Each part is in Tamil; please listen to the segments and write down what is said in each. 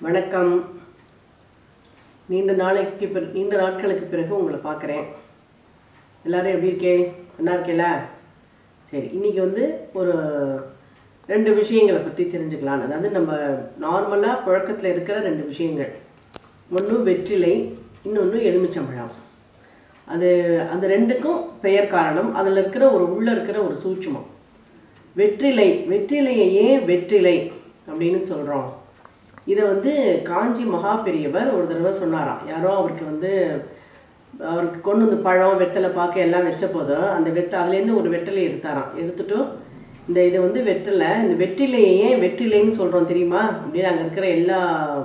வணக்கம் நீண்ட நாளைக்கு பிற நீண்ட நாட்களுக்கு பிறகு உங்களை பார்க்குறேன் எல்லாரும் எப்படி இருக்கேன் நல்லா இருக்கேல சரி இன்றைக்கி வந்து ஒரு ரெண்டு விஷயங்களை பற்றி தெரிஞ்சுக்கலாம் அதாவது நம்ம நார்மலாக புழக்கத்தில் இருக்கிற ரெண்டு விஷயங்கள் ஒன்று வெற்றிலை இன்னொன்று எலுமிச்சம்பழம் அது அந்த ரெண்டுக்கும் பெயர் காரணம் அதில் இருக்கிற ஒரு உள்ளே இருக்கிற ஒரு சூட்சுமம் வெற்றிலை வெற்றிலையை ஏன் வெற்றிலை அப்படின்னு சொல்கிறோம் இதை வந்து காஞ்சி மகா பெரியவர் ஒரு தடவை சொன்னாராம் யாரோ அவருக்கு வந்து அவருக்கு கொண்டு வந்து பழம் வெத்தலை பார்க்க எல்லாம் வச்ச போதும் அந்த வெத்த அதுலேருந்து ஒரு வெற்றிலை எடுத்தாராம் எடுத்துட்டு இந்த இதை வந்து வெற்றிலை இந்த வெற்றிலையை ஏன் வெற்றிலைன்னு சொல்கிறோம் தெரியுமா அப்படின்னு அங்கே இருக்கிற எல்லா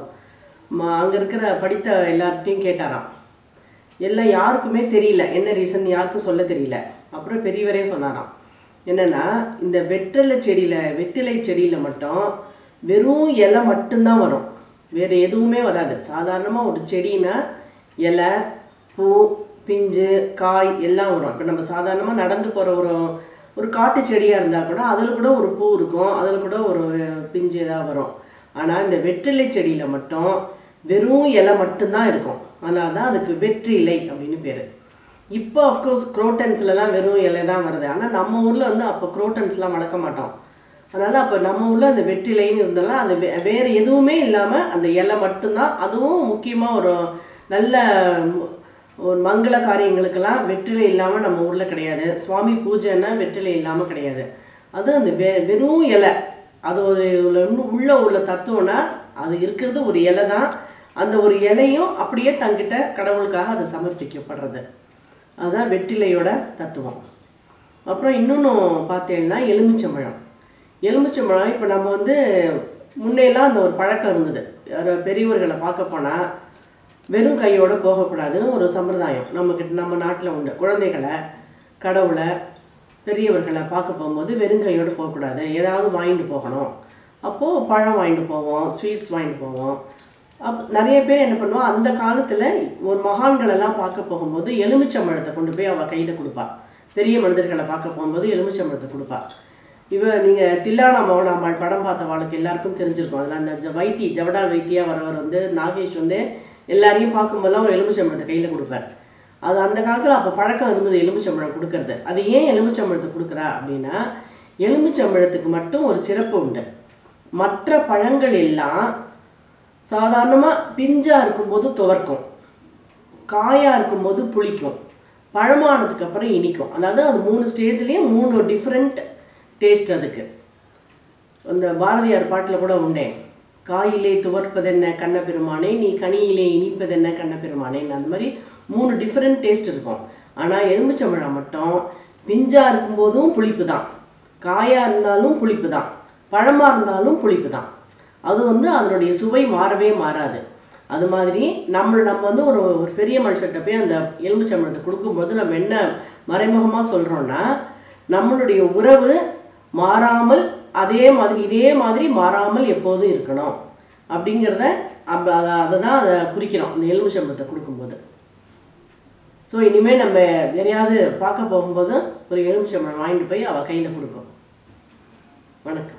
அங்கே இருக்கிற படித்த எல்லார்ட்டையும் கேட்டாராம் எல்லாம் யாருக்குமே தெரியல என்ன ரீசன் யாருக்கும் சொல்ல தெரியல அப்புறம் பெரியவரே சொன்னாராம் என்னன்னா இந்த வெற்றிலை செடியில் வெற்றிலை செடியில் மட்டும் வெறும் இலை மட்டும்தான் வரும் வேறு எதுவுமே வராது சாதாரணமாக ஒரு செடினா இலை பூ பிஞ்சு காய் எல்லாம் வரும் இப்போ நம்ம சாதாரணமாக நடந்து போகிற ஒரு ஒரு காட்டு செடியாக இருந்தால் கூட அதில் கூட ஒரு பூ இருக்கும் அதில் கூட ஒரு பிஞ்சு ஏதாவது வரும் ஆனால் இந்த வெற்றிலை செடியில் மட்டும் வெறும் இலை மட்டும்தான் இருக்கும் அதனால தான் அதுக்கு வெற்றிலை அப்படின்னு பேர் இப்போ அஃப்கோர்ஸ் குரோட்டன்ஸ்லலாம் வெறும் இலை தான் வருது ஆனால் நம்ம ஊரில் வந்து அப்போ குரோட்டன்ஸ்லாம் வளர்க்க மாட்டோம் அதனால் அப்போ நம்ம ஊரில் அந்த வெற்றிலைன்னு இருந்தாலும் அது வே வேறு எதுவுமே இல்லாமல் அந்த இலை மட்டும்தான் அதுவும் முக்கியமாக ஒரு நல்ல மு- ஒரு மங்கள காரியங்களுக்கெல்லாம் வெற்றிலை இல்லாமல் நம்ம ஊரில் கிடையாது சுவாமி பூஜைன்னா வெற்றிலை இல்லாமல் கிடையாது அது அந்த வெ வெறும் இலை அது ஒரு உள்ள- இன்னும் உள்ள உள்ள தத்துவம்னா அது இருக்கிறது ஒரு இலை தான் அந்த ஒரு இலையும் அப்படியே தங்கிட்ட கடவுளுக்காக அது சமர்ப்பிக்கப்படுறது அதுதான் வெற்றிலையோட தத்துவம் அப்புறம் இன்னொன்று பார்த்தீங்கன்னா எலுமிச்சம்பழம் எலுமிச்சம்பழம் இப்போ நம்ம வந்து முன்னையெல்லாம் அந்த ஒரு பழக்கம் இருந்தது யாரோ பெரியவர்களை பார்க்க போனால் வெறும் கையோடு போகக்கூடாதுன்னு ஒரு சம்பிரதாயம் நம்மக்கிட்ட நம்ம நாட்டில் உண்டு குழந்தைகளை கடவுளை பெரியவர்களை பார்க்க போகும்போது வெறும் கையோடு போகக்கூடாது ஏதாவது வாங்கிட்டு போகணும் அப்போது பழம் வாங்கிட்டு போவோம் ஸ்வீட்ஸ் வாங்கிட்டு போவோம் அப் நிறைய பேர் என்ன பண்ணுவோம் அந்த காலத்தில் ஒரு மகான்களெல்லாம் பார்க்க போகும்போது எலுமிச்சம்பழத்தை கொண்டு போய் அவள் கையில் கொடுப்பா பெரிய மனிதர்களை பார்க்க போகும்போது எலுமிச்சம்பழத்தை கொடுப்பா இவ நீங்கள் தில்லானா மௌனாம்பாள் படம் பார்த்த வாழ்க்கை எல்லாருக்கும் தெரிஞ்சிருக்கும் அதில் அந்த ஜ- வைத்தி ஜவடால் வைத்தியா வரவர் வந்து நாகேஷ் வந்து எல்லாரையும் பார்க்கும்போதெல்லாம் ஒரு எலுமிச்சம்பழத்தை கையில் கொடுப்பார் அது அந்த காலத்தில் அப்போ பழக்கம் இருந்தது எலுமிச்சம்பழம் கொடுக்கறது அது ஏன் எலுமிச்சம்பழத்தை கொடுக்குறா அப்படின்னா எலுமிச்சம்பழத்துக்கு மட்டும் ஒரு சிறப்பு உண்டு மற்ற பழங்கள் எல்லாம் சாதாரணமாக பிஞ்சாக இருக்கும்போது துவர்க்கும் காயாக இருக்கும்போது புளிக்கும் பழமானதுக்கு அப்புறம் இனிக்கும் அதாவது அது மூணு ஸ்டேஜ்லேயும் மூணு டிஃப்ரெண்ட் டேஸ்ட் அதுக்கு அந்த பாரதியார் பாட்டில் கூட உண்டே காயிலே துவர்ப்பதென்ன கண்ணபெருமானே நீ கனியிலே இனிப்பதென்ன கண்ணபெருமானேன்னு அந்த மாதிரி மூணு டிஃப்ரெண்ட் டேஸ்ட் இருக்கும் ஆனால் எலுமிச்சம்பழம் மட்டும் பிஞ்சாக இருக்கும்போதும் புளிப்பு தான் காயாக இருந்தாலும் புளிப்பு தான் பழமாக இருந்தாலும் புளிப்பு தான் அது வந்து அதனுடைய சுவை மாறவே மாறாது அது மாதிரி நம்ம நம்ம வந்து ஒரு ஒரு பெரிய மனுஷர்கிட்ட போய் அந்த எலுமிச்சம்பழத்தை கொடுக்கும்போது நம்ம என்ன மறைமுகமாக சொல்கிறோன்னா நம்மளுடைய உறவு மாறாமல் அதே மாதிரி இதே மாதிரி மாறாமல் எப்போதும் இருக்கணும் அப்படிங்கிறத அப்போ அதை அதை தான் அதை குறிக்கிறோம் அந்த எலுமிச்சம்பழத்தை கொடுக்கும்போது ஸோ இனிமேல் நம்ம எதையாவது பார்க்க போகும்போது ஒரு எலுமிச்சம்பழம் வாங்கிட்டு போய் அவள் கையில் கொடுக்கும் வணக்கம்